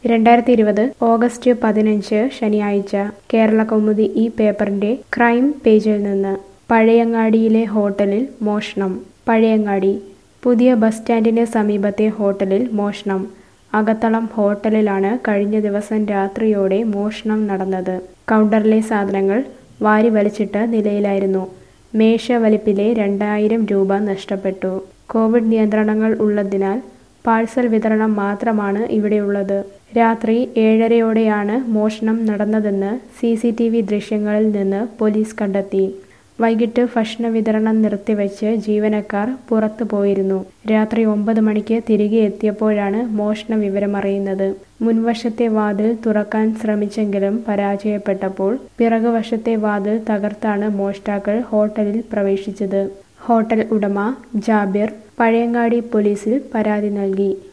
രണ്ടായിരത്തി ഇരുപത് ഓഗസ്റ്റ് പതിനഞ്ച് ശനിയാഴ്ച കേരള കൗമുദി ഈ പേപ്പറിന്റെ ക്രൈം പേജിൽ നിന്ന് പഴയങ്ങാടിയിലെ ഹോട്ടലിൽ മോഷണം പഴയങ്ങാടി പുതിയ ബസ് സ്റ്റാൻഡിന് സമീപത്തെ ഹോട്ടലിൽ മോഷണം അകത്തളം ഹോട്ടലിലാണ് കഴിഞ്ഞ ദിവസം രാത്രിയോടെ മോഷണം നടന്നത് കൗണ്ടറിലെ സാധനങ്ങൾ വാരി വലിച്ചിട്ട നിലയിലായിരുന്നു മേശ വലിപ്പിലെ രണ്ടായിരം രൂപ നഷ്ടപ്പെട്ടു കോവിഡ് നിയന്ത്രണങ്ങൾ ഉള്ളതിനാൽ പാഴ്സൽ വിതരണം മാത്രമാണ് ഇവിടെയുള്ളത് രാത്രി ഏഴരയോടെയാണ് മോഷണം നടന്നതെന്ന് സി സി ടി വി ദൃശ്യങ്ങളിൽ നിന്ന് പോലീസ് കണ്ടെത്തി വൈകിട്ട് ഭക്ഷണ വിതരണം നിർത്തിവെച്ച് ജീവനക്കാർ പുറത്തു പോയിരുന്നു രാത്രി ഒമ്പത് മണിക്ക് തിരികെ എത്തിയപ്പോഴാണ് മോഷണ വിവരമറിയുന്നത് മുൻവശത്തെ വാതിൽ തുറക്കാൻ ശ്രമിച്ചെങ്കിലും പരാജയപ്പെട്ടപ്പോൾ പിറകുവശത്തെ വാതിൽ തകർത്താണ് മോഷ്ടാക്കൾ ഹോട്ടലിൽ പ്രവേശിച്ചത് ഹോട്ടൽ ഉടമ ജാബിർ പഴയങ്ങാടി പോലീസിൽ പരാതി നൽകി